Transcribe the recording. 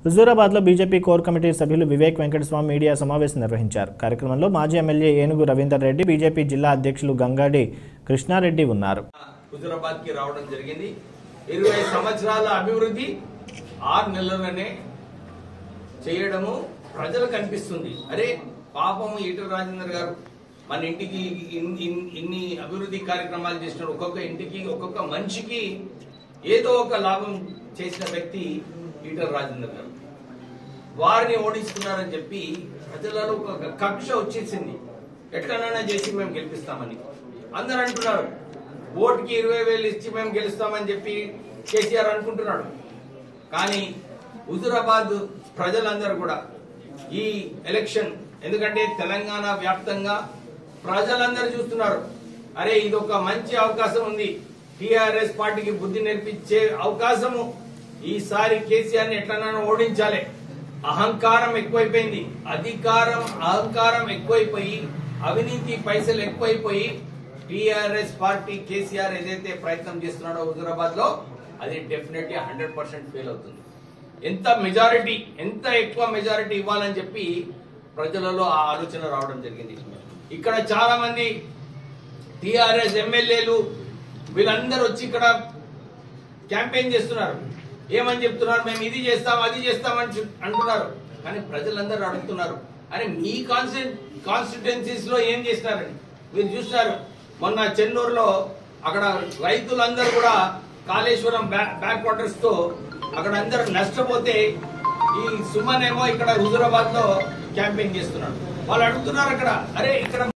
హుజూరాబాద్ లో BJP core committee సభ్యులు Vivek Venkataswamy media సమావేశం నిర్వహించారు కార్యక్రమంలో మాజీ ఎమ్మెల్యే ఏనుగు రవీందర్ రెడ్డి బీజేపీ జిల్లా అధ్యక్షులు గంగాడి కృష్ణారెడ్డి ఉన్నారు హుజురాబాద్ కి రావడం జరిగింది ఇరవై సంవత్సరాల అభివృద్ధి ఆరు నెలలనే చేయడము ప్రజలకు అనిపిస్తుంది అరే పాపం ఈటల రాజేందర్ గారు మన ఇంటికి ఇన్- ఇన్- ఇన్ని అభివృద్ధి కార్యక్రమాలు చేసినాడు ఒక్కొక్క ఇంటికి ఒక్కొక్క మనిషికి ఏదో ఒక లాభం చేసిన వ్యక్తి ఈటల రాజేందర్ గారు వారిని ఓడిస్తున్నారని చెప్పి ప్రజలలో ఒక కక్ష వచ్చేసింది ఎట్లనైనా చేసి మేము గెలిపిస్తామని అందరు అంటున్నారు ఓటుకి ఇరవై వేలు ఇచ్చి మేము గెలుస్తామని చెప్పి కేసీఆర్ అనుకుంటున్నాడు కానీ హుజురాబాద్ ప్రజలందరూ కూడా ఈ ఎలక్షన్ ఎందుకంటే తెలంగాణ వ్యాప్తంగా ప్రజలందరూ చూస్తున్నారు అరే ఇది ఒక మంచి అవకాశం ఉంది టిఆర్ఎస్ పార్టీకి బుద్ధి నేర్పించే అవకాశము ఈసారి కేసీఆర్ ని ఎట్లనైనా ఓడించాలి అహంకారం ఎక్కువైపోయింది అధికారం అహంకారం ఎక్కువైపోయి అవినీతి పైసలు ఎక్కువైపోయి టిఆర్ఎస్ పార్టీ కేసీఆర్ ఏదైతే ప్రయత్నం చేస్తున్నాడో హుజురాబాద్ లో అది డెఫినెట్లీ హండ్రెడ్ పర్సెంట్ ఫెయిల్ అవుతుంది ఎంత మెజారిటీ ఎంత ఎక్కువ మెజారిటీ ఇవ్వాలని చెప్పి ప్రజలలో ఆ ఆలోచన రావడం జరిగింది ఇక్కడ చాలా మంది టిఆర్ఎస్ ఎమ్మెల్యేలు వీళ్ళందరూ వచ్చి ఇక్కడ క్యాంపెయిన్ చేస్తున్నారు ఏమని చెప్తున్నారు మేము ఇది చేస్తాం అది చేస్తామని చెప్- అంటున్నారు కానీ ప్రజలందరూ అడుగుతున్నారు అరే మీ కాన్స్టిట్యున్సీస్ లో ఏం చేసినారని మీరు చూస్తారు మొన్న చెన్నూరులో అక్కడ రైతులందరూ కూడా కాళేశ్వరం బ్యాక్ వాటర్స్ తో అక్కడ అందరూ నష్టపోతే ఈ సుమన్ ఏమో ఇక్కడ హుజురాబాద్ లో క్యాంపెయిన్ చేస్తున్నాడు వాళ్ళు అడుగుతున్నారు అక్కడ అరే ఇక్కడ